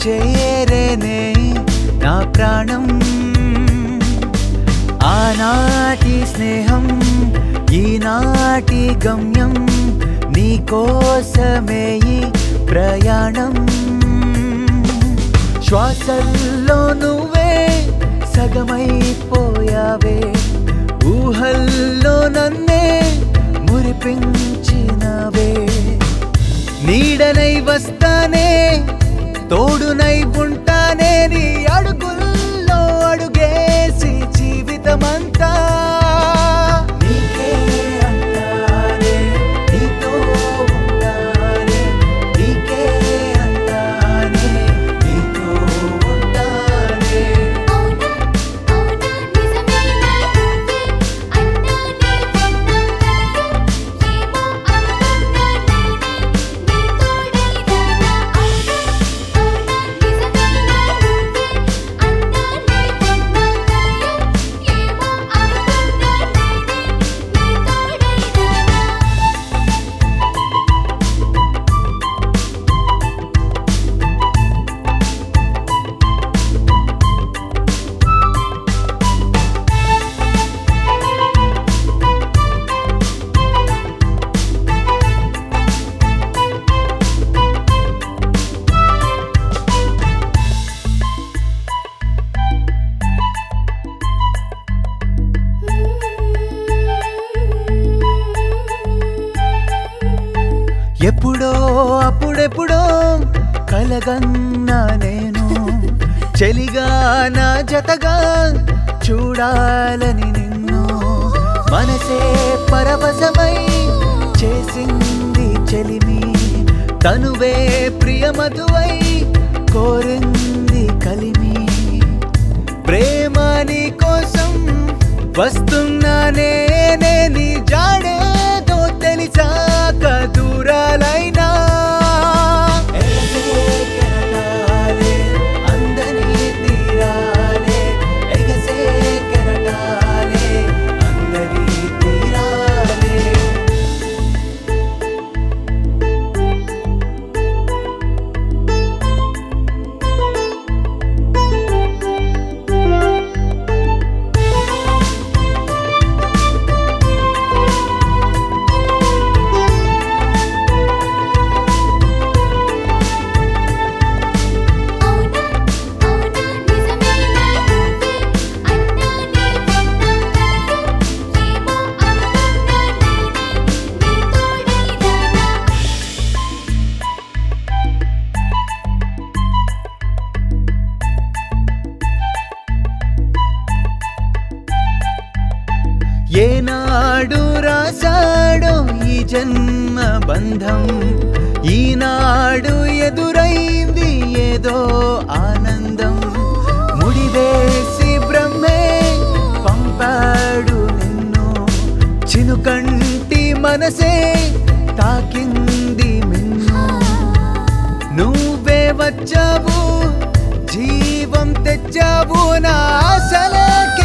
చేరేనే నా ప్రాణం ఆనాటి స్నేహం ఈనాటి గమ్యం నీకోసమే ఈ ప్రయాణం శ్వాసల్లో నువ్వే సగమైపోయావే ఊహల్లో నన్నే మురిపించినవే నీడనై వస్తానే తోడునై ఉంటానే నీ అడుగుల్లో అడుగేసి జీవితమంతా నీకే అంటానే నీతో ఉంటానే నీకే అంటానే నీతో ఉంటానే అవునా అవునా నిజమేనా నువ్వే అన్నానే విన్నాను ఏమో అనుకున్నా నేనే నీ తోడైదానా అవునా అవునా నిజమేనా నువ్వే అన్నానే విన్నాను ఏమో అనుకున్నా నేనే నీ తోడైదానా ఎప్పుడో అప్పుడెప్పుడో కలగన్నా నేను చెలిగా నా జతగా చూడాలని నిన్ను మనసే పరవశమై చేసింది చెలిమి తనువే ప్రియమధువై కోరింది కలిమి ప్రేమ నీ కోసం వస్తున్నానే నే నీ జాడేదో తెలిసాక దూరాలైనా ఎగసే కెరటాలే, అందని తీరాలే, ఎగసే కెరటాలే, అందరి తీరాలే. అవునా అవునా నిజమేనా నువ్వే అన్నానే విన్నాను ఏమో అనుకున్నా నేనే నీ తోడైదానా ఏనాడు రాశాడో ఈ జన్మ బంధం ఈనాడు ఎదురైంది ఏదో ఆనందం ముడివేసి బ్రహ్మే పంపాడు నిన్ను చినుకంటి మనసే తాకింది మిన్ను నువ్వే వచ్చావు జీవం తెచ్చావు నా ఆశలకే